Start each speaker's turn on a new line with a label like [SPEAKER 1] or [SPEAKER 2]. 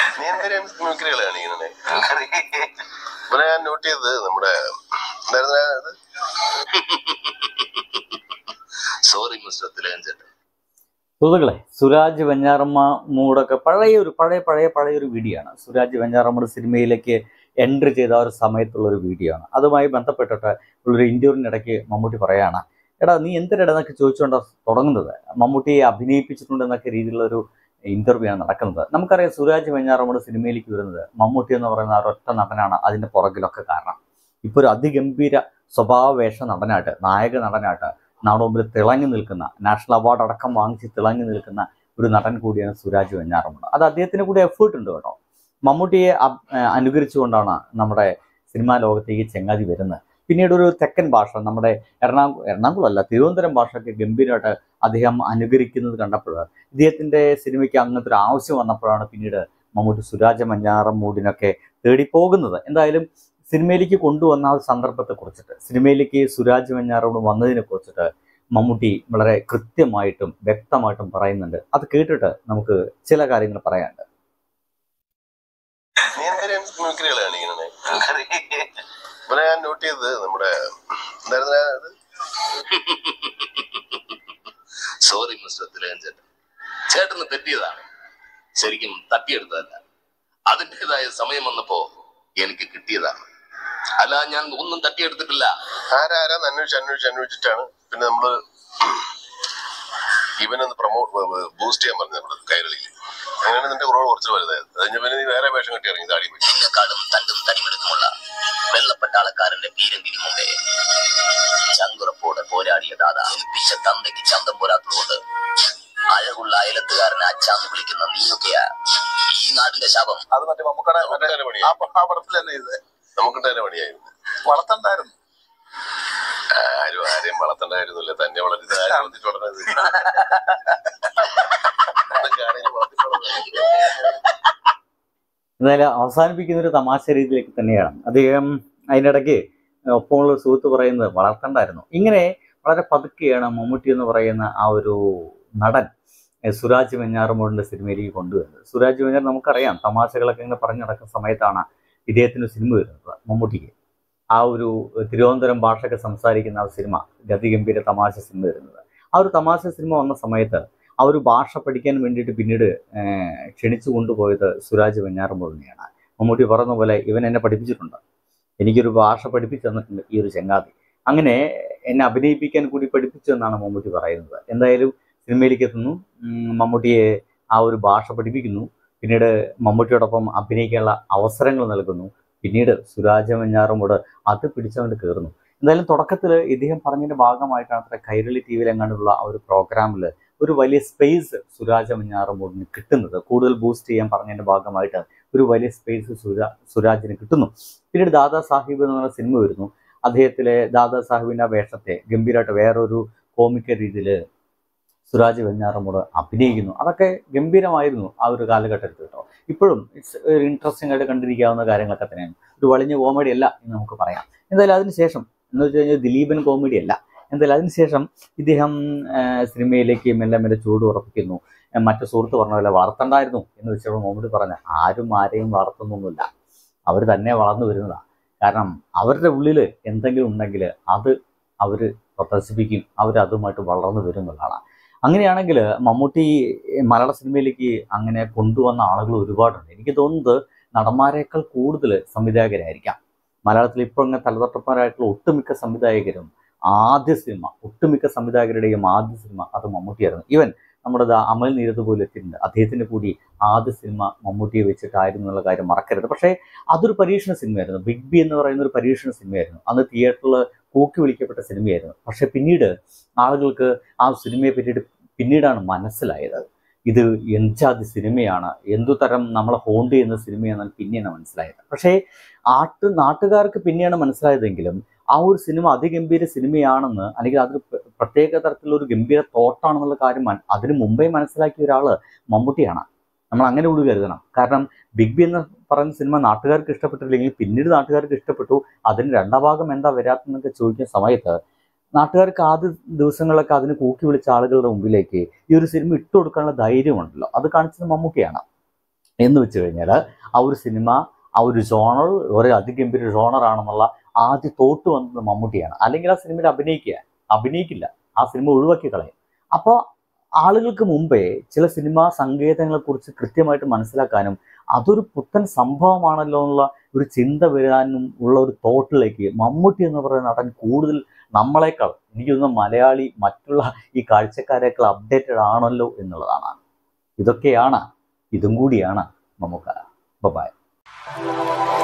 [SPEAKER 1] നീ എന്തിനാണ് മിമിക്രികൾ കാണിക്കണേ ഇവിടെ ഞാൻ നോട്ട് ചെയ്തത് നമ്മുടെ എന്തായിരുന്നു അത് സോറി മിസ്റ്റർ തിലകഞ്ചേട്ടൻ
[SPEAKER 2] സുഹൃത്തുക്കളെ സുരാജ് വെഞ്ഞാറമ്മ മൂടൊക്കെ പഴയ ഒരു പഴയ പഴയ പഴയ ഒരു വീഡിയോ ആണ് സുരാജ് വെഞ്ഞാറമ്മയുടെ സിനിമയിലേക്ക് എൻട്രി ചെയ്ത ആ ഒരു സമയത്തുള്ള ഒരു വീഡിയോ ആണ് അതുമായി ബന്ധപ്പെട്ടിട്ട് ഉള്ളൊരു ഇന്റർവ്യൂവിനിടയ്ക്ക് മമ്മൂട്ടി പറയാണ് എടാ നീ എന്തിനാ എന്നൊക്കെ ചോദിച്ചുകൊണ്ടാണ് തുടങ്ങുന്നത് മമ്മൂട്ടിയെ അഭിനയിപ്പിച്ചിട്ടുണ്ട് എന്നൊക്കെ രീതിയിലുള്ള ഒരു ഇന്റർവ്യൂ ആണ് നടക്കുന്നത് നമുക്കറിയാം സുരാജ് വെഞ്ഞാറമ്മയുടെ സിനിമയിലേക്ക് വരുന്നത് മമ്മൂട്ടി എന്ന് പറയുന്ന ആ ഒരൊറ്റ നടനാണ് അതിന്റെ പുറകിലൊക്കെ കാരണം ഇപ്പോൾ ഒരു അതിഗംഭീര സ്വഭാവ വേഷ നടനായിട്ട് നായക നടനായിട്ട് നാടുമുമ്പിൽ തിളങ്ങി നിൽക്കുന്ന നാഷണൽ അവാർഡ് അടക്കം വാങ്ങിച്ച് തിളങ്ങി നിൽക്കുന്ന ഒരു നടൻ കൂടിയാണ് സുരാജ് വെഞ്ഞാറമ്മൂട് അത് അദ്ദേഹത്തിന് കൂടി എഫേർട്ട് ഉണ്ട് കേട്ടോ മമ്മൂട്ടിയെ അബ്- ഏഹ് അനുകരിച്ചുകൊണ്ടാണ് നമ്മുടെ സിനിമാ ലോകത്തേക്ക് ചെങ്ങാതി വരുന്നത് പിന്നീട് ഒരു തെക്കൻ ഭാഷ നമ്മുടെ എറണാകുളം എറണാകുളം അല്ല തിരുവനന്തപുരം ഭാഷയൊക്കെ ഗംഭീരമായിട്ട് അദ്ദേഹം അനുകരിക്കുന്നത് കണ്ടപ്പോൾ ഇദ്ദേഹത്തിന്റെ സിനിമയ്ക്ക് അങ്ങനത്തെ ഒരു ആവശ്യം വന്നപ്പോഴാണ് പിന്നീട് മമ്മൂട്ടി സുരാജ മഞ്ഞാറമ്മൂടിനൊക്കെ തേടിപ്പോകുന്നത് എന്തായാലും സിനിമയിലേക്ക് കൊണ്ടുവന്ന ആ ഒരു സന്ദർഭത്തെ കുറിച്ചിട്ട് സിനിമയിലേക്ക് സുരാജ് വെഞ്ഞാറോട് വന്നതിനെ കുറിച്ചിട്ട് മമ്മൂട്ടി വളരെ കൃത്യമായിട്ടും വ്യക്തമായിട്ടും പറയുന്നുണ്ട് അത് കേട്ടിട്ട് നമുക്ക് ചില കാര്യങ്ങൾ പറയാനുണ്ട്
[SPEAKER 1] നീ എന്തിനാണ് മിമിക്രികൾ കാണിക്കണേ ഇവിടെ ഞാൻ നോട്ട് ചെയ്തത് നമ്മുടെ എന്തായിരുന്നു അത് സോറി മിസ്റ്റർ തിലകഞ്ചേട്ടൻ ചേട്ടന് തെറ്റിയതാണ് ശരിക്കും തട്ടിയെടുത്തതല്ല അതിൻ്റെതായ സമയം വന്നപ്പോ എനിക്ക് കിട്ടിയതാണ് അല്ല ഞാൻ ഒന്നും തട്ടിയെടുത്തിട്ടില്ല ആരാരാന്ന് അന്വേഷിച്ച് അന്വേഷിച്ച് അന്വേഷിച്ചിട്ടാണ് പിന്നെ നമ്മള് ഇവനൊന്ന് പ്രൊമോ ബൂസ്റ്റ് ചെയ്യാൻ പറഞ്ഞു നമ്മുടെ കൈരളിയിൽ അങ്ങനെയാണ് നിന്റെ റോൾ കുറച്ച് വലുതായത് അത് കഴിഞ്ഞ പിന്നെ നീ വേറെ വേഷം കെട്ടി ഇറങ്ങി താടി വെച്ച്
[SPEAKER 3] നിന്നെക്കാളും തണ്ടും തടിമെടുക്കുമുള്ള വെള്ളപ്പട്ടാളക്കാരന്റെ പീരങ്കിന് മുമ്പേ ചങ്കുറപ്പോടെ പോരാടിയ ദാദ ഏൽപ്പിച്ച തന്തയ്ക്ക് ചന്തം പോരാത്തതുകൊണ്ട് അഴകുള്ള അയലത്തുകാരനെ അച്ചാന്ന് വിളിക്കുന്ന നീയൊക്കെയാ ഈ നാടിന്റെ ശാപം
[SPEAKER 4] അത് മറ്റേ മമ്മൂക്കടെ മറ്റേ
[SPEAKER 1] നമുക്കിട്ടേ
[SPEAKER 4] ആ
[SPEAKER 1] പണിയായി
[SPEAKER 4] പ- ആ പടത്തിൽ തന്നെ ഇത്
[SPEAKER 1] നമുക്കിട്ടേ പണിയായിരുന്നു
[SPEAKER 4] വളർത്തണ്ടായിരുന്നു
[SPEAKER 1] ആരും ആരെയും വളർത്തണ്ടായിരുന്നില്ല തന്നെ വളർത്തി ആരും വളർത്തിട്ട് വളർന്നത് അതൊക്കെ ആരെയും വളർത്തിട്ട് വളർന്നത്.
[SPEAKER 2] എന്തായാലും അവസാനിപ്പിക്കുന്ന ഒരു തമാശ രീതിയിലേക്ക് തന്നെയാണ് അദ്ദേഹം അതിനിടയ്ക്ക് ഒപ്പമുള്ള ഒരു സുഹൃത്ത് പറയുന്നത് വളർത്തണ്ടായിരുന്നു ഇങ്ങനെ വളരെ പതുക്കെയാണ് മമ്മൂട്ടി എന്ന് പറയുന്ന ആ ഒരു നടൻ ഏഹ് സുരാജ് വെഞ്ഞാറമ്മൂടിന്റെ സിനിമയിലേക്ക് കൊണ്ടുവരുന്നത് സുരാജ് വെഞ്ഞാർ നമുക്കറിയാം തമാശകളൊക്കെ ഇങ്ങനെ പറഞ്ഞു നടക്കുന്ന സമയത്താണ് ഇദ്ദേഹത്തിന് സിനിമ വരുന്നത് മമ്മൂട്ടിക്ക് ആ ഒരു തിരുവനന്തപുരം ഭാഷയൊക്കെ സംസാരിക്കുന്ന ആ ഒരു സിനിമ ഗതിഗംഭീര തമാശ സിനിമ വരുന്നത് ആ ഒരു തമാശ സിനിമ വന്ന സമയത്ത് ആ ഒരു ഭാഷ പഠിക്കാൻ വേണ്ടിയിട്ട് പിന്നീട് ഏഹ് ക്ഷണിച്ചു കൊണ്ടുപോയത് സുരാജ് വെഞ്ഞാറമ്മൂടിനെയാണ് മമ്മൂട്ടി പറഞ്ഞ പോലെ ഇവൻ എന്നെ പഠിപ്പിച്ചിട്ടുണ്ട് എനിക്കൊരു ഭാഷ പഠിപ്പിച്ചു തന്നിട്ടുണ്ട് ഈ ഒരു ചങ്ങാതി അങ്ങനെ എന്നെ അഭിനയിപ്പിക്കാൻ കൂടി പഠിപ്പിച്ചു എന്നാണ് മമ്മൂട്ടി പറയുന്നത് എന്തായാലും സിനിമയിലേക്ക് എത്തുന്നു ഉം, മമ്മൂട്ടിയെ ആ ഒരു ഭാഷ പഠിപ്പിക്കുന്നു പിന്നീട് മമ്മൂട്ടിയോടൊപ്പം അഭിനയിക്കാനുള്ള അവസരങ്ങൾ നൽകുന്നു പിന്നീട് സുരാജ വെഞ്ഞാറമ്മൂട് അത് പിടിച്ചങ്ങോട്ട് കയറുന്നു എന്തായാലും തുടക്കത്തിൽ ഇദ്ദേഹം പറഞ്ഞതിന്റെ ഭാഗമായിട്ടാണ് അത്ര കൈരളി ടി വിയിലെങ്ങാണ്ടുള്ള ആ ഒരു പ്രോഗ്രാമിൽ ഒരു വലിയ സ്പേസ് സുരാജ വെഞ്ഞാറമ്മൂടിന് കിട്ടുന്നത് കൂടുതൽ ബൂസ്റ്റ് ചെയ്യാൻ പറഞ്ഞതിന്റെ ഭാഗമായിട്ട് ഒരു വലിയ സ്പേസ് സുരാ സുരാജിന് കിട്ടുന്നു പിന്നീട് ദാദാ സാഹിബ് എന്ന് പറയുന്ന സിനിമ വരുന്നു അദ്ദേഹത്തിലെ ദാദാ സാഹിബിന്റെ ആ വേഷത്തെ ഗംഭീരമായിട്ട് വേറൊരു കോമിക്ക രീതിയിൽ സുരാജ് വെഞ്ഞാറമ്മൂട് അഭിനയിക്കുന്നു അതൊക്കെ ഗംഭീരമായിരുന്നു ആ ഒരു കാലഘട്ടത്തിൽ കേട്ടോ ഇപ്പോഴും ഇറ്റ്സ് ഒരു ഇൻട്രസ്റ്റിംഗ് ആയിട്ട് കണ്ടിരിക്കാവുന്ന കാര്യങ്ങളൊക്കെ തന്നെയാണ് ഒരു വലിഞ്ഞ കോമഡി അല്ല എന്ന് നമുക്ക് പറയാം എന്തായാലും അതിനുശേഷം എന്ന് വെച്ച് കഴിഞ്ഞാൽ ദിലീപൻ കോമഡി അല്ല എന്തായാലും അതിനുശേഷം ഇദ്ദേഹം ആ, സിനിമയിലേക്ക് മെല്ലെ മെല്ലെ ചൂട് ഉറപ്പിക്കുന്നു ആ, മറ്റു സുഹൃത്ത് പറഞ്ഞ പോലെ വളർത്തണ്ടായിരുന്നു എന്ന് വെച്ചപ്പോൾ മമ്മൂട്ടി പറഞ്ഞ ആരും ആരെയും വളർത്തുന്നൊന്നുമില്ല അവർ തന്നെ വളർന്നു വരുന്നതാണ് കാരണം അവരുടെ ഉള്ളിൽ എന്തെങ്കിലും ഉണ്ടെങ്കിൽ അത് അവർ പ്രദർശിപ്പിക്കും അവർ അതുമായിട്ട് വളർന്നു വരും എന്നുള്ളതാണ് അങ്ങനെയാണെങ്കിൽ മമ്മൂട്ടി മലയാള സിനിമയിലേക്ക് അങ്ങനെ കൊണ്ടുവന്ന ആളുകൾ ഒരുപാടുണ്ട് എനിക്ക് തോന്നുന്നത് നടന്മാരെക്കാൾ കൂടുതൽ സംവിധായകരായിരിക്കാം മലയാളത്തിൽ ഇപ്പോൾ ഇങ്ങനെ തലതൊട്ടന്മാരായിട്ടുള്ള ഒട്ടുമിക്ക സംവിധായകരും ആദ്യ സിനിമ ഒട്ടുമിക്ക സംവിധായകരുടെയും ആദ്യ സിനിമ അത് മമ്മൂട്ടിയായിരുന്നു ഈവൻ നമ്മുടെ ദാ അമൽ നീരത് പോലും എത്തിയിട്ടുണ്ട് അദ്ദേഹത്തിന്റെ കൂടി ആദ്യ സിനിമ മമ്മൂട്ടിയെ വെച്ചിട്ടായിരുന്നു എന്നുള്ള കാര്യം മറക്കരുത് പക്ഷേ അതൊരു പരീക്ഷണ സിനിമയായിരുന്നു ബിഗ് ബി എന്ന് പറയുന്ന ഒരു പരീക്ഷണ സിനിമയായിരുന്നു അന്ന് തിയേറ്ററിൽ കൂക്കി വിളിക്കപ്പെട്ട സിനിമയായിരുന്നു പക്ഷെ പിന്നീട് ആളുകൾക്ക് ആ സിനിമയെ പറ്റിയിട്ട് പിന്നീടാണ് മനസ്സിലായത് ഇത് എഞ്ചാതി സിനിമയാണ് എന്തു തരം നമ്മളെ ഹോണ്ട് ചെയ്യുന്ന സിനിമയാണെന്ന് പിന്നെയാണ് മനസ്സിലായത് പക്ഷേ ആട്ട് നാട്ടുകാർക്ക് പിന്നെയാണ് മനസ്സിലായതെങ്കിലും ആ ഒരു സിനിമ അതിഗംഭീര സിനിമയാണെന്ന് അല്ലെങ്കിൽ അതൊരു പ്ര- പ്രത്യേക തരത്തിലുള്ള ഒരു ഗംഭീര തോട്ടാണെന്നുള്ള കാര്യം മൻ- അതിന് മുമ്പേ മനസ്സിലാക്കിയ ഒരാള് മമ്മൂട്ടിയാണ് നമ്മൾ അങ്ങനെ കൂടി കരുതണം കാരണം ബിഗ് ബി എന്ന് പറയുന്ന സിനിമ നാട്ടുകാർക്ക് ഇഷ്ടപ്പെട്ടില്ലെങ്കിൽ പിന്നീട് നാട്ടുകാർക്ക് ഇഷ്ടപ്പെട്ടു അതിന് രണ്ടാം ഭാഗം എന്താ വരാത്തെന്നൊക്കെ ചോദിക്കുന്ന സമയത്ത് നാട്ടുകാർക്ക് ആദ്യ ദിവസങ്ങളിലൊക്കെ അതിന് കൂക്കി വിളിച്ച ആളുകളുടെ മുമ്പിലേക്ക് ഈ ഒരു സിനിമ ഇട്ടു കൊടുക്കാനുള്ള ധൈര്യമുണ്ടല്ലോ അത് കാണിച്ചത് മമ്മൂക്കയാണ് എന്ന് വെച്ച് കഴിഞ്ഞാൽ ആ ഒരു സിനിമ ആ ഒരു ജോണർ ഒരു അതിഗംഭീര ജോണറാണെന്നുള്ള ആദ്യ തോട്ട് വന്നത് മമ്മൂട്ടിയാണ് അല്ലെങ്കിൽ ആ സിനിമയിൽ അഭിനയിക്കുക അഭിനയിക്കില്ല ആ സിനിമ ഒഴിവാക്കി കളയും അപ്പോൾ ആളുകൾക്ക് മുമ്പേ ചില സിനിമാ സങ്കേതങ്ങളെക്കുറിച്ച് കൃത്യമായിട്ട് മനസ്സിലാക്കാനും അതൊരു പുത്തൻ സംഭവമാണല്ലോ എന്നുള്ള ഒരു ചിന്ത വരാനും ഉള്ള ഒരു തോട്ടിലേക്ക് മമ്മൂട്ടി എന്ന് പറയുന്ന നടൻ കൂടുതൽ നമ്മളെക്കാൾ എനിക്ക് തോന്നുന്നു മലയാളി മറ്റുള്ള ഈ കാഴ്ചക്കാരേക്കാൾ അപ്ഡേറ്റഡ് ആണല്ലോ എന്നുള്ളതാണ് ഇതൊക്കെയാണ് ഇതും കൂടിയാണ് നമുക്ക് ബൈ